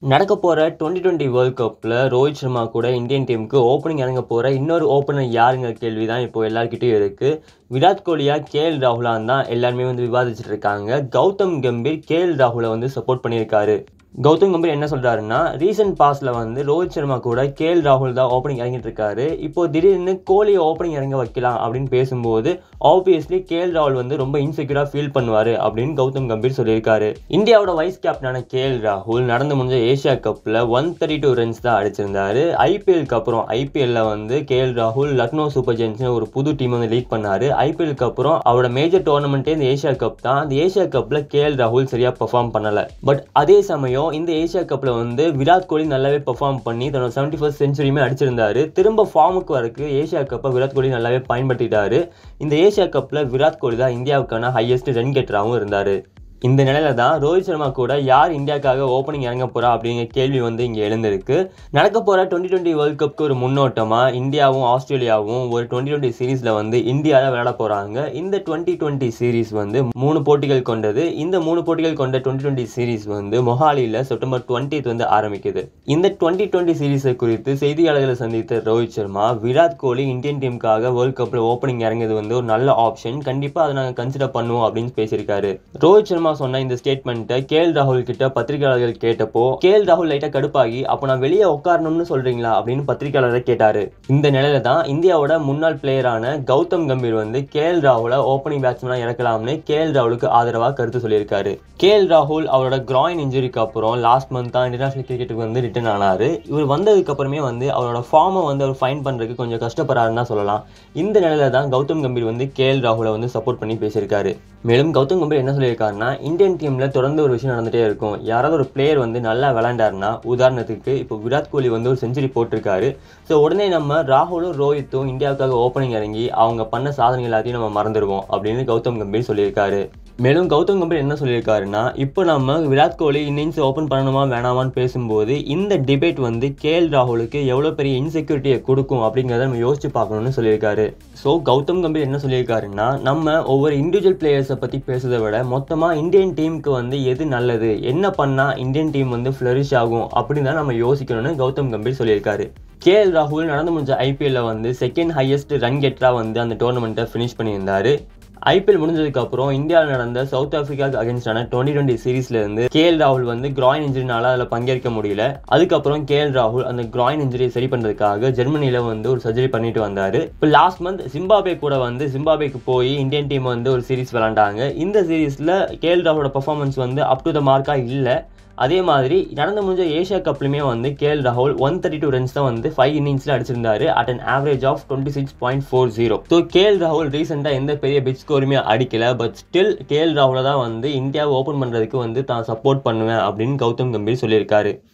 நடக்க போகிற twenty twenty world கப்பில் ரோஹித் சர்மா கூட இந்தியன் டீமுக்கு ஓப்பனிங் இறங்க போகிற இன்னொரு ஓப்பனர் யாருங்கிற கேள்வி தான் இப்போ எல்லாருக்கிட்டையும் இருக்குது விராட் கோலியா கேஎல் ராகுலான் தான் எல்லாருமே வந்து விவாதிச்சுட்டு இருக்காங்க கௌதம் கம்பீர் கேஎல் ராகுலை வந்து சப்போர்ட் பண்ணியிருக்காரு கௌதம் கம்பீர் என்ன சொல்கிறாருன்னா ரீசெண்ட் பாஸில் வந்து ரோஹித் சர்மா கூட கேஎல் ராகுல் தான் ஓப்பனிங் இறங்கிட்டு இருக்காரு இப்போ திடீர்னு கோலியை ஓப்பனிங் இறங்க வைக்கலாம் அப்படின்னு பேசும்போது ஆப்வியஸ்லி கேஎல் ராகுல் வந்து ரொம்ப இன்செக்யூராக ஃபீல் பண்ணுவார் அப்படின்னு கௌதம் கம்பீர் சொல்லியிருக்காரு இந்தியாவோட வைஸ் கேப்டனான கேஎல் ராகுல் நடந்து முடிஞ்ச ஏஷியா கப்பில் ஒன் தேர்ட்டி டூ ரன்ஸ் தான் அடிச்சிருந்தாரு ஐபிஎல்க்கு அப்புறம் ஐபிஎல்ல வந்து கேஎல் ராகுல் லக்னோ சூப்பர் ஜெயின்ஸ்னு ஒரு புது டீம் வந்து லீட் பண்ணாரு ஐபிஎல்க்கு அப்புறம் அவரோட மேஜர் டோர்னமெண்ட்டே இந்த ஏஷியா கப் தான் அந்த ஏஷியா கப்பில் கேஎல் ராகுல் சரியாக பெர்ஃபார்ம் பண்ணலை பட் அதே சமயம் இந்த ஏஷியா கப்பில் வந்து விராட் கோலி நல்லாவே பெர்ஃபார்ம் பண்ணி தன்னோட செவன்டி ஃபர்ஸ்ட் செஞ்சுரியுமே அடிச்சிருந்தாரு திரும்ப ஃபார்முக்கு வரக்கு ஏஷியா கப்பை விராட் கோலி நல்லாவே பயன்படுத்திட்டாரு இந்த ஏஷியா கப்பில் விராட் கோலி தான் இந்தியாவுக்கான ஹையஸ்ட் ரன் கெட்டராகவும் இருந்தார் இந்த நிலையில தான் ரோஹித் சர்மா கூட யார் இந்தியாவுக்காக ஓப்பனிங் இறங்க போறா அப்படிங்கிற கேள்வி வந்து இங்கே எழுந்திருக்கு நடக்க போற டுவெண்ட்டி டுவெண்ட்டி வேர்ல்ட் கப்க்கு ஒரு முன்னோட்டமா இந்தியாவும் ஆஸ்திரேலியாவும் ஒரு டுவெண்ட்டி டுவெண்ட்டி சீரீஸ்ல வந்து இந்தியாவில் விளையாட போறாங்க இந்த டுவெண்ட்டி டுவெண்ட்டி சீரீஸ் வந்து மூணு போட்டிகள் கொண்டது இந்த மூணு போட்டிகள் கொண்ட டுவெண்ட்டி டுவெண்ட்டி சீரீஸ் வந்து மொஹாலியில் செப்டம்பர் டுவெண்ட்டித் வந்து ஆரம்பிக்குது இந்த டுவெண்ட்டி டுவெண்ட்டி சீரீஸை குறித்து செய்தியாளர்களை சந்தித்த ரோஹித் சர்மா விராட் கோலி இந்தியன் டீமுக்காக வேர்ல்ட் கப்பில் ஓப்பனிங் இறங்குறது வந்து ஒரு நல்ல ஆப்ஷன் கண்டிப்பாக அதை நாங்கள் கன்சிடர் பண்ணுவோம் அப்படின்னு பேசியிருக்காரு ரோஹித் சர்மா சொன்ன இந்த ஸ்டேட்மெண்ட்டை கேஎல் ராகுல் கிட்ட பத்திரிகையாளர்கள் கேட்டப்போ கேஎல் ராகுல் லைட்டாக கடுப்பாகி அப்போ நான் வெளியே உட்காரணும்னு சொல்றீங்களா அப்படின்னு பத்திரிகையாளரை கேட்டாரு இந்த நிலையில தான் இந்தியாவோட முன்னாள் பிளேயரான கௌதம் கம்பீர் வந்து கேஎல் ராகுலை ஓப்பனிங் பேட்ஸ்மேனா இறக்கலாம்னு கேஎல் ராகுலுக்கு ஆதரவாக கருத்து சொல்லியிருக்காரு கேஎல் ராகுல் அவரோட கிராயின் இன்ஜுரிக்கு அப்புறம் லாஸ்ட் மந்த் தான் இன்டர்நேஷனல் கிரிக்கெட்டுக்கு வந்து ரிட்டர்ன் ஆனாரு இவர் வந்ததுக்கு அப்புறமே வந்து அவரோட ஃபார்மை வந்து அவர் ஃபைன் பண்றதுக்கு கொஞ்சம் கஷ்டப்படுறாருன்னு தான் சொல்லலாம் இந்த நிலையில தான் கௌதம் கம்பீர் வந்து கேஎல் ராகுலை வந்து சப்போர்ட் பண்ணி பேசியிருக்காரு மேலும் கௌதம் கம்பீர் என்ன சொல்லியிருக்காருன்னா இந்தியன் டீம்ல தொடர்ந்து ஒரு விஷயம் நடந்துட்டே இருக்கும் யாராவது ஒரு பிளேயர் வந்து நல்லா விளையாண்டாருன்னா உதாரணத்துக்கு இப்போ விராட் கோலி வந்து ஒரு செஞ்சுரி போட்டிருக்காரு ஸோ உடனே நம்ம ராகுலும் ரோஹித்தும் இந்தியாவுக்காக ஓப்பனிங் இறங்கி அவங்க பண்ண சாதனைகள் எல்லாத்தையும் நம்ம மறந்துடுவோம் அப்படின்னு கௌதம் கம்பீர் சொல்லியிருக்காரு மேலும் கௌதம் கம்பீர் என்ன சொல்லியிருக்காருன்னா இப்போ நம்ம விராட் கோலி இன்னிங்ஸ் ஓப்பன் பண்ணணுமா வேணாமான்னு பேசும்போது இந்த டிபேட் வந்து கேஎல் ராகுலுக்கு எவ்வளோ பெரிய இன்செக்யூரிட்டியை கொடுக்கும் அப்படிங்கிறத நம்ம யோசிச்சு பார்க்கணும்னு சொல்லியிருக்காரு ஸோ கௌதம் கம்பீர் என்ன சொல்லியிருக்காருன்னா நம்ம ஒவ்வொரு இண்டிவிஜுவல் பிளேயர்ஸை பற்றி பேசுறதை விட மொத்தமாக இந்தியன் டீமுக்கு வந்து எது நல்லது என்ன பண்ணால் இந்தியன் டீம் வந்து ஃப்ளரிஷ் ஆகும் அப்படின்னு தான் நம்ம யோசிக்கணும்னு கௌதம் கம்பீர் சொல்லியிருக்காரு கேஎல் ராகுல் நடந்து முடிஞ்ச ஐபிஎல்ல வந்து செகண்ட் ஹையஸ்ட் ரன் கெட்டராக வந்து அந்த டோர்னமெண்ட்டை ஃபினிஷ் பண்ணியிருந்தாரு ஐபிஎல் முடிஞ்சதுக்கு அப்புறம் இந்தியாவில் நடந்த சவுத் ஆப்பிரிக்காவுக்கு அகேன்ஸ்டான டுவெண்ட்டி டுவெண்ட்டி சீரீஸ்ல இருந்து கேஎல் ராகுல் வந்து கிராயின் இன்ஜுரினால அதில் பங்கேற்க முடியல அதுக்கப்புறம் கேஎல் ராகுல் அந்த கிராயின் இன்ஜுரியை சரி பண்ணுறதுக்காக ஜெர்மனியில் வந்து ஒரு சர்ஜரி பண்ணிட்டு வந்தார் இப்போ லாஸ்ட் மந்த் ஜிம்பாபே கூட வந்து ஜிம்பாபேக்கு போய் இந்தியன் டீம் வந்து ஒரு சீரீஸ் விளாண்டாங்க இந்த சீரீஸில் கேஎல் ராகுலோட பர்ஃபார்மன்ஸ் வந்து அப் டு த மார்க்காக இல்லை அதே மாதிரி நடந்து முடிஞ்ச ஏஷியா கப்லையுமே வந்து கேஎல் ராகுல் ஒன் தேர்ட்டி டூ ரன்ஸ் தான் வந்து ஃபைவ் இன்னிங்ஸில் அடிச்சிருந்தாரு at an average of twenty six point four zero so KL ராகுல் ரீசெண்டாக எந்த பெரிய பிட் ஸ்கோருமே அடிக்கல பட் ஸ்டில் கேஎல் ராகுலை தான் வந்து இந்தியாவை ஓப்பன் பண்ணுறதுக்கு வந்து தான் சப்போர்ட் பண்ணுவேன் அப்படின்னு கௌதம் கம்பீர் சொல்லியிருக்காரு